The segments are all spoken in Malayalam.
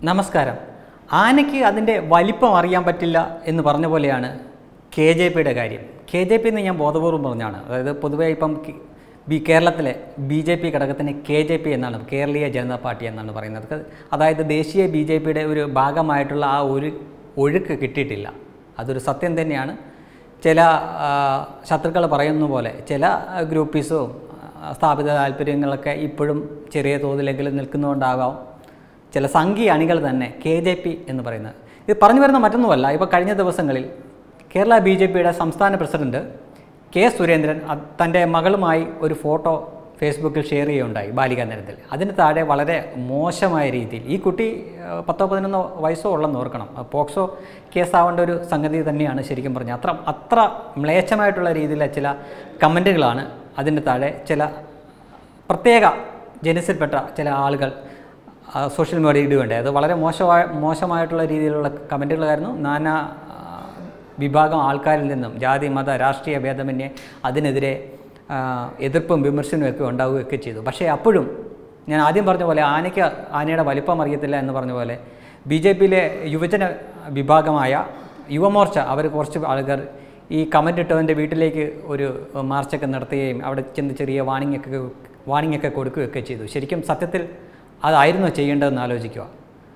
നമസ്കാരം ആനയ്ക്ക് അതിൻ്റെ വലിപ്പം അറിയാൻ പറ്റില്ല എന്ന് പറഞ്ഞ പോലെയാണ് കെ ജെ പിയുടെ കാര്യം കെ ജെ പി എന്ന് ഞാൻ ബോധപൂർവ്വം പറഞ്ഞാണ് അതായത് പൊതുവേ ഇപ്പം കി- ബി കേരളത്തിലെ ബി ജെ പി ഘടകത്തിന് കെ ജെ പി എന്നാണ് കേരളീയ ജനതാ പാർട്ടി എന്നാണ് പറയുന്നത് അത് അതായത് ദേശീയ ബി ജെ പിയുടെ ഒരു ഭാഗമായിട്ടുള്ള ആ ഒരു ഒഴുക്ക് കിട്ടിയിട്ടില്ല അതൊരു സത്യം തന്നെയാണ് ചില ആ, ശത്രുക്കൾ പറയുന്ന പോലെ ചില ഗ്രൂപ്പീസും ആ, സ്ഥാപിത താല്പര്യങ്ങളൊക്കെ ഇപ്പോഴും ചെറിയ തോതിലെങ്കിലും നിൽക്കുന്നുകൊണ്ടാകാം ചില സംഘീയ അണികൾ തന്നെ കെ ജെ പി എന്ന് പറയുന്നത് ഇത് പറഞ്ഞു വരുന്ന മറ്റൊന്നുമല്ല ഇപ്പോൾ കഴിഞ്ഞ ദിവസങ്ങളിൽ കേരള ബി ജെ പിയുടെ സംസ്ഥാന പ്രസിഡന്റ് കെ സുരേന്ദ്രൻ അത് തൻ്റെ മകളുമായി ഒരു ഫോട്ടോ ഫേസ്ബുക്കിൽ ഷെയർ ചെയ്യുകയുണ്ടായി ബാലികാ നിരത്തിൽ അതിന് താഴെ വളരെ മോശമായ രീതിയിൽ ഈ കുട്ടി ആ, പത്തോ പതിനൊന്നോ വയസ്സോ ഉള്ളെന്ന് ഓർക്കണം ആ, പോക്സോ കേസാവേണ്ട ഒരു സംഗതി തന്നെയാണ് ശരിക്കും പറഞ്ഞാൽ അത്ര അത്ര മ്ലേച്ഛമായിട്ടുള്ള രീതിയിലെ ചില കമൻറ്റുകളാണ് അതിൻ്റെ താഴെ ചില പ്രത്യേക ജനസിൽപ്പെട്ട ചില ആളുകൾ ആ, സോഷ്യൽ മീഡിയ ഇടുകയുണ്ടായി അത് വളരെ മോശമായ മോശമായിട്ടുള്ള രീതിയിലുള്ള കമൻറ്റുകളായിരുന്നു നാനാ ആ, വിഭാഗം ആൾക്കാരിൽ നിന്നും ജാതി മത രാഷ്ട്രീയ ഭേദമന്യേ അതിനെതിരെ ആ, എതിർപ്പും വിമർശനവും ഒക്കെ ഉണ്ടാവുകയൊക്കെ ചെയ്തു പക്ഷേ അപ്പോഴും ഞാൻ ആദ്യം പറഞ്ഞ പോലെ ആനയ്ക്ക് ആനയുടെ വലിപ്പം അറിയത്തില്ല എന്ന് പറഞ്ഞ പോലെ ബി ജെ പിയിലെ യുവജന വിഭാഗമായ യുവമോർച്ച അവർ കുറച്ച് ആൾക്കാർ ഈ കമൻ്റ് ഇട്ടവൻ്റെ വീട്ടിലേക്ക് ഒരു മാർച്ചൊക്കെ നടത്തുകയും അവിടെ ചെന്ന് ചെറിയ വാണിംഗ് ഒക്കെ വാണിംഗ് ഒക്കെ കൊടുക്കുകയൊക്കെ ചെയ്തു ശരിക്കും സത്യത്തിൽ അതായിരുന്നു ചെയ്യേണ്ടതെന്ന് ആലോചിക്കുക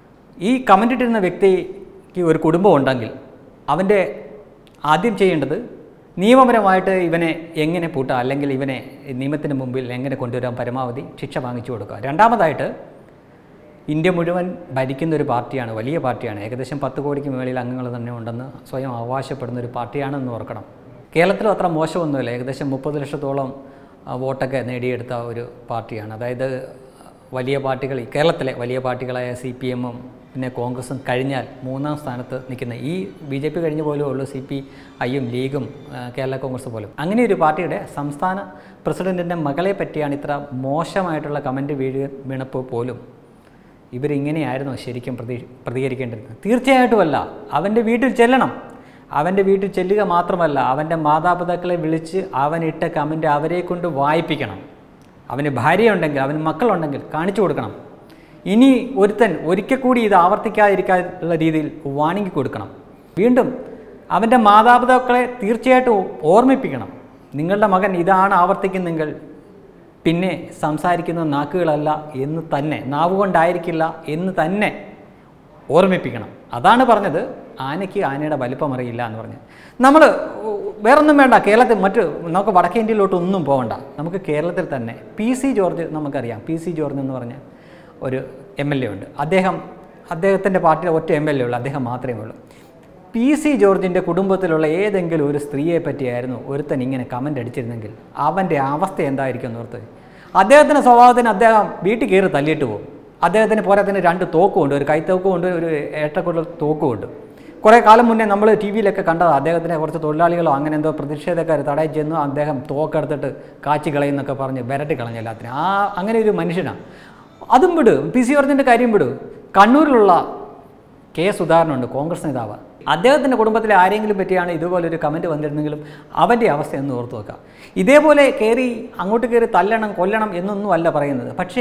ഈ കമൻ്റ് ഇട്ടിരുന്ന വ്യക്തിക്ക് ഒരു കുടുംബം ഉണ്ടെങ്കിൽ അവൻ്റെ ആദ്യം ചെയ്യേണ്ടത് നിയമപരമായിട്ട് ഇവനെ എങ്ങനെ പൂട്ടാം അല്ലെങ്കിൽ ഇവനെ നിയമത്തിന് മുമ്പിൽ എങ്ങനെ കൊണ്ടുവരാൻ പരമാവധി ശിക്ഷ വാങ്ങിച്ചു കൊടുക്കുക രണ്ടാമതായിട്ട് ഇന്ത്യ മുഴുവൻ ഭരിക്കുന്ന ഒരു പാർട്ടിയാണ് വലിയ പാർട്ടിയാണ് ഏകദേശം പത്ത് കോടിക്ക് മുകളിൽ അംഗങ്ങൾ തന്നെ ഉണ്ടെന്ന് സ്വയം അവകാശപ്പെടുന്ന ഒരു പാർട്ടിയാണെന്ന് ഓർക്കണം കേരളത്തിലും അത്ര മോശമൊന്നുമില്ല ഏകദേശം മുപ്പത് ലക്ഷത്തോളം ആ, വോട്ടൊക്കെ നേടിയെടുത്ത ഒരു പാർട്ടിയാണ് അതായത് വലിയ പാർട്ടികൾ കേരളത്തിലെ വലിയ പാർട്ടികളായ സി പി എമ്മും പിന്നെ കോൺഗ്രസും കഴിഞ്ഞാൽ മൂന്നാം സ്ഥാനത്ത് നിൽക്കുന്ന ഈ ബി ജെ പി കഴിഞ്ഞ പോലും ഉള്ളൂ സി പി ഐയും ലീഗും ആ, കേരള കോൺഗ്രസ് പോലും അങ്ങനെ ഒരു പാർട്ടിയുടെ സംസ്ഥാന പ്രസിഡൻറ്റിൻ്റെ മകളെ പറ്റിയാണ് ഇത്ര മോശമായിട്ടുള്ള കമൻറ്റ് വീഴ് വീണപ്പോൾ പോലും ഇവരിങ്ങനെയായിരുന്നു ശരിക്കും പ്രതി പ്രതികരിക്കേണ്ടിരുന്നത് തീർച്ചയായിട്ടുമല്ല അവൻ്റെ വീട്ടിൽ ചെല്ലണം അവൻ്റെ വീട്ടിൽ ചെല്ലുക മാത്രമല്ല അവൻ്റെ മാതാപിതാക്കളെ വിളിച്ച് അവനിട്ട കമൻറ്റ് അവരെ കൊണ്ട് വായിപ്പിക്കണം അവന് ഭാര്യയുണ്ടെങ്കിൽ അവന് മക്കളുണ്ടെങ്കിൽ കാണിച്ചു കൊടുക്കണം ഇനി ഒരുത്തൻ ഒരിക്കൽ കൂടി ഇത് ആവർത്തിക്കാതിരിക്കാനുള്ള രീതിയിൽ വാണിംഗ് കൊടുക്കണം വീണ്ടും അവൻ്റെ മാതാപിതാക്കളെ തീർച്ചയായിട്ടും ഓർമ്മിപ്പിക്കണം നിങ്ങളുടെ മകൻ ഇതാണ് ആവർത്തിക്കുന്നെങ്കിൽ പിന്നെ സംസാരിക്കുന്ന നാക്കുകളല്ല എന്ന് തന്നെ നാവ് കൊണ്ടായിരിക്കില്ല എന്ന് തന്നെ ഓർമ്മിപ്പിക്കണം അതാണ് പറഞ്ഞത് ആനയ്ക്ക് ആനയുടെ വലിപ്പം അറിയില്ല എന്ന് പറഞ്ഞ് നമ്മൾ വേറൊന്നും വേണ്ട കേരളത്തിൽ മറ്റ് നമുക്ക് വടക്കേ ഇന്ത്യയിലോട്ട് ഒന്നും പോകണ്ട നമുക്ക് കേരളത്തിൽ തന്നെ പി സി ജോർജ് നമുക്കറിയാം പി സി ജോർജ് എന്ന് പറഞ്ഞ ഒരു എം എൽ എ ഉണ്ട് അദ്ദേഹം അദ്ദേഹത്തിൻ്റെ പാർട്ടിയിലെ ഒറ്റ എം എൽ എ ഉള്ളൂ അദ്ദേഹം മാത്രമേ ഉള്ളൂ പി സി ജോർജിൻ്റെ കുടുംബത്തിലുള്ള ഏതെങ്കിലും ഒരു സ്ത്രീയെ പറ്റിയായിരുന്നു ഒരുത്തൻ ഇങ്ങനെ കമൻ്റ് അടിച്ചിരുന്നെങ്കിൽ അവൻ്റെ അവസ്ഥ എന്തായിരിക്കും എന്ന് ഓർത്ത് അദ്ദേഹത്തിൻ്റെ സ്വഭാവത്തിന് അദ്ദേഹം വീട്ടിൽ കയറി തല്ലിയിട്ട് പോകും അദ്ദേഹത്തിന് പോരാത്തിന് രണ്ട് തോക്കുമുണ്ട് ഒരു കൈത്തോക്കും ഉണ്ട് ഒരു ഏട്ടക്കുള്ള തോക്കുമുണ്ട് കുറേ കാലം മുന്നേ നമ്മൾ ടി വിയിലൊക്കെ കണ്ടത് അദ്ദേഹത്തിനെ കുറച്ച് തൊഴിലാളികളോ അങ്ങനെ എന്തോ പ്രതിഷേധക്കാർ തടയി ചെന്നു അദ്ദേഹം തോക്കെടുത്തിട്ട് കാച്ചി കളയുന്നൊക്കെ പറഞ്ഞ് വിരട്ടി കളഞ്ഞു എല്ലാത്തിനും ആ അങ്ങനെ ഒരു മനുഷ്യനാണ് അതും വിട് പി സി ജോർജിൻ്റെ കാര്യം വിട് കണ്ണൂരിലുള്ള കെ സുധാകരനുണ്ട് കോൺഗ്രസ് നേതാവ് അദ്ദേഹത്തിൻ്റെ കുടുംബത്തിലെ ആരെങ്കിലും പറ്റിയാണ് ഇതുപോലൊരു കമൻറ്റ് വന്നിരുന്നെങ്കിലും അവൻ്റെ അവസ്ഥ എന്ന് ഓർത്ത് വെക്കാം ഇതേപോലെ കയറി അങ്ങോട്ട് കയറി തല്ലണം കൊല്ലണം എന്നൊന്നും അല്ല പറയുന്നത് പക്ഷേ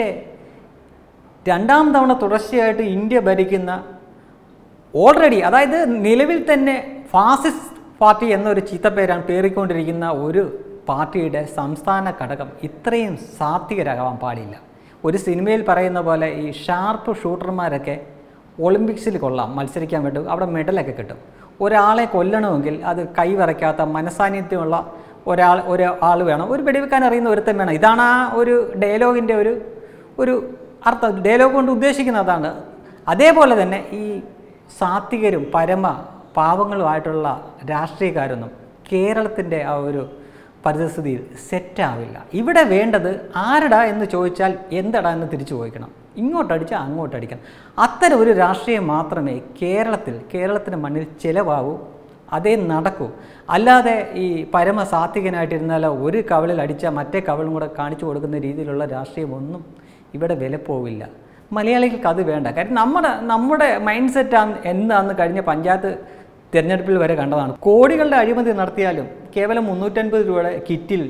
രണ്ടാം തവണ തുടർച്ചയായിട്ട് ഇന്ത്യ ഭരിക്കുന്ന ഓൾറെഡി അതായത് നിലവിൽ തന്നെ ഫാസിസ്റ്റ് പാർട്ടി എന്നൊരു ചീത്തപ്പേരാണ് പേറിക്കൊണ്ടിരിക്കുന്ന ഒരു പാർട്ടിയുടെ സംസ്ഥാന ഘടകം ഇത്രയും സാത്വികരാകാൻ പാടില്ല ഒരു സിനിമയിൽ പറയുന്ന പോലെ ഈ ഷാർപ്പ് ഷൂട്ടർമാരൊക്കെ ഒളിമ്പിക്സിൽ കൊള്ളാം മത്സരിക്കാൻ വേണ്ടി അവിടെ മെഡലൊക്കെ കിട്ടും ഒരാളെ കൊല്ലണമെങ്കിൽ അത് കൈവറയ്ക്കാത്ത മനസാന്നിധ്യമുള്ള ഒരാൾ ഒരാൾ വേണം ഒരു വെടിവെക്കാൻ അറിയുന്ന ഒരുത്തൻ വേണം ഇതാണ് ആ ഒരു ഡയലോഗിൻ്റെ ഒരു ഒരു അർത്ഥം ഡയലോഗ് കൊണ്ട് ഉദ്ദേശിക്കുന്നത് അതാണ് അതേപോലെ തന്നെ ഈ സാത്വികരും പരമ പാവങ്ങളുമായിട്ടുള്ള രാഷ്ട്രീയക്കാരൊന്നും കേരളത്തിൻ്റെ ആ ഒരു പരിസ്ഥിതിയിൽ സെറ്റാവില്ല ഇവിടെ വേണ്ടത് ആരടാ എന്ന് ചോദിച്ചാൽ എന്തടാ എന്ന് തിരിച്ചു ചോദിക്കണം ഇങ്ങോട്ടടിച്ചാൽ അങ്ങോട്ടടിക്കണം അത്തരം ഒരു രാഷ്ട്രീയം മാത്രമേ കേരളത്തിൽ കേരളത്തിൻ്റെ മണ്ണിൽ ചിലവാകൂ അതേ നടക്കൂ അല്ലാതെ ഈ പരമ സാത്വികനായിട്ടിരുന്നാലോ ഒരു കവളിൽ അടിച്ചാൽ മറ്റേ കവളും കൂടെ കാണിച്ചു കൊടുക്കുന്ന രീതിയിലുള്ള രാഷ്ട്രീയമൊന്നും ഇവിടെ വില പോവില്ല മലയാളികൾക്ക് അത് വേണ്ട കാര്യം നമ്മുടെ നമ്മുടെ മൈൻഡ് സെറ്റ് എന്നാന്ന് കഴിഞ്ഞ പഞ്ചായത്ത് തിരഞ്ഞെടുപ്പിൽ വരെ കണ്ടതാണ് കോടികളുടെ അഴിമതി നടത്തിയാലും കേവലം മുന്നൂറ്റൻപത് രൂപയുടെ കിറ്റിൽ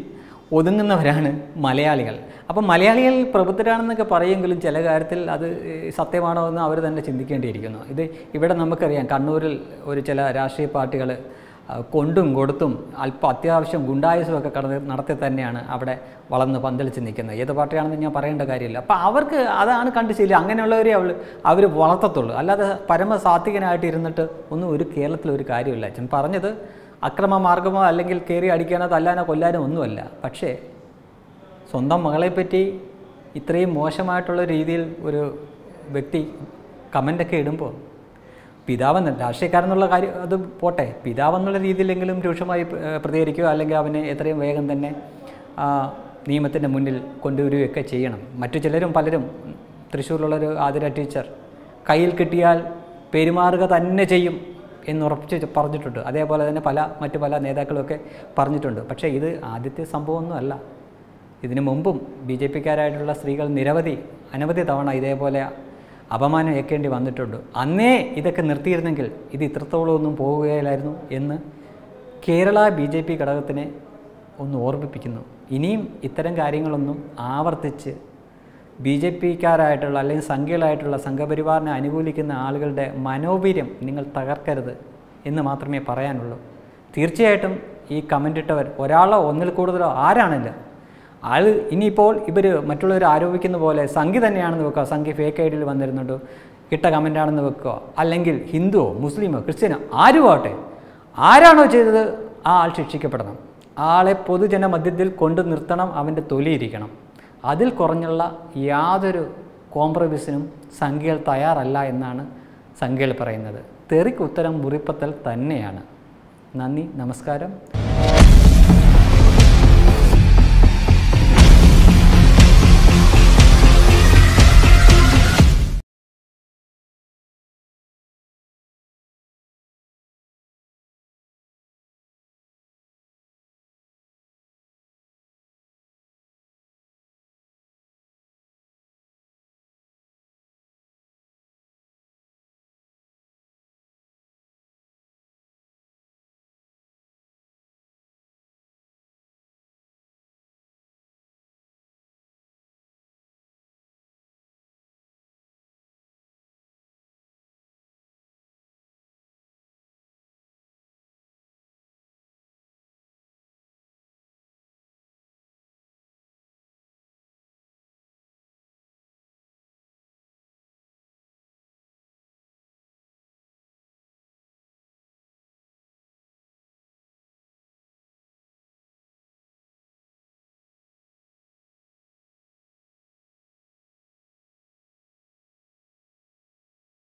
ഒതുങ്ങുന്നവരാണ് മലയാളികൾ അപ്പം മലയാളികൾ പ്രബുദ്ധരാണെന്നൊക്കെ പറയുമെങ്കിലും ചില കാര്യത്തിൽ അത് ഏഹ്, സത്യമാണോ എന്ന് അവർ തന്നെ ചിന്തിക്കേണ്ടിയിരിക്കുന്നു ഇത് ഇവിടെ നമുക്കറിയാം കണ്ണൂരിൽ ഒരു ചില രാഷ്ട്രീയ പാർട്ടികൾ കൊണ്ടും കൊടുത്തും അല്പം അത്യാവശ്യം ഗുണ്ടായുസമൊക്കെ കടന്ന് നടത്തി തന്നെയാണ് അവിടെ വളർന്ന് പന്തലിച്ച് നിൽക്കുന്നത് ഏത് പാർട്ടിയാണെന്ന് ഞാൻ പറയേണ്ട കാര്യമില്ല അപ്പോൾ അവർക്ക് അതാണ് കണ്ടു ശീലം അങ്ങനെയുള്ളവരെ അവൾ അവർ വളർത്തത്തുള്ളൂ അല്ലാതെ പരമസാത്വികനായിട്ട് ഇരുന്നിട്ട് ഒന്നും ഒരു കേരളത്തിൽ ഒരു കാര്യമില്ല അച്ഛൻ പറഞ്ഞത് അക്രമ മാർഗമോ അല്ലെങ്കിൽ കയറി അടിക്കാനോ തല്ലാനോ കൊല്ലാനോ ഒന്നുമല്ല പക്ഷേ സ്വന്തം മകളെപ്പറ്റി ഇത്രയും മോശമായിട്ടുള്ള രീതിയിൽ ഒരു വ്യക്തി കമൻ്റൊക്കെ ഇടുമ്പോൾ പിതാവെന്ന് രാഷ്ട്രീയക്കാരെന്നുള്ള കാര്യം അത് പോട്ടെ പിതാവെന്നുള്ള രീതിയിലെങ്കിലും രൂക്ഷമായി ഏഹ്, പ്രതികരിക്കുകയോ അല്ലെങ്കിൽ അവനെ എത്രയും വേഗം തന്നെ ആ, നിയമത്തിൻ്റെ മുന്നിൽ കൊണ്ടുവരികയൊക്കെ ചെയ്യണം മറ്റു ചിലരും പലരും തൃശ്ശൂരിലുള്ളൊരു ആതിര ടീച്ചർ കയ്യിൽ കിട്ടിയാൽ പെരുമാറുക തന്നെ ചെയ്യും എന്നുറപ്പിച്ച് പറഞ്ഞിട്ടുണ്ട് അതേപോലെ തന്നെ പല മറ്റു പല നേതാക്കളുമൊക്കെ പറഞ്ഞിട്ടുണ്ട് പക്ഷേ ഇത് ആദ്യത്തെ സംഭവമൊന്നുമല്ല ഇതിനു മുമ്പും ബി ജെ പിക്കാരായിട്ടുള്ള സ്ത്രീകൾ നിരവധി അനവധി തവണ ഇതേപോലെ അപമാനം ഏൽക്കേണ്ടി വന്നിട്ടുണ്ട് അന്നേ ഇതൊക്കെ നിർത്തിയിരുന്നെങ്കിൽ ഇത് ഇത്രത്തോളം ഒന്നും പോവുകയില്ലായിരുന്നു എന്ന് കേരള ബി ജെ പി ഘടകത്തിനെ ഒന്ന് ഓർമ്മിപ്പിക്കുന്നു ഇനിയും ഇത്തരം കാര്യങ്ങളൊന്നും ആവർത്തിച്ച് ബി ജെ പിക്കാരായിട്ടുള്ള അല്ലെങ്കിൽ സംഖ്യകളായിട്ടുള്ള സംഘപരിവാറിനെ അനുകൂലിക്കുന്ന ആളുകളുടെ മനോവീര്യം നിങ്ങൾ തകർക്കരുത് എന്ന് മാത്രമേ പറയാനുള്ളൂ തീർച്ചയായിട്ടും ഈ കമൻ്റ് ഇട്ടവർ ഒരാളോ ഒന്നിൽ കൂടുതലോ ആരാണില്ല ആൾ ഇനിയിപ്പോൾ ഇവർ മറ്റുള്ളവർ ആരോപിക്കുന്ന പോലെ സംഖ്യ തന്നെയാണെന്ന് വെക്കുക സംഖ്യ ഫേക്ക് ഐ ഡിയിൽ വന്നിരുന്നുണ്ട് ഇട്ട കമൻ്റാണെന്ന് വെക്കുക അല്ലെങ്കിൽ ഹിന്ദുവോ മുസ്ലിമോ ക്രിസ്ത്യനോ ആരും ആവട്ടെ ആരാണോ ചെയ്തത് ആ ആൾ ശിക്ഷിക്കപ്പെടണം ആളെ പൊതുജന മധ്യത്തിൽ കൊണ്ടു നിർത്തണം അവൻ്റെ തൊലിയിരിക്കണം അതിൽ കുറഞ്ഞുള്ള യാതൊരു കോംപ്രമൈസിനും സംഖ്യകൾ തയ്യാറല്ല എന്നാണ് സംഖ്യകൾ പറയുന്നത് തെറിക്ക് ഉത്തരം മുറിപ്പത്തൽ തന്നെയാണ് നന്ദി നമസ്കാരം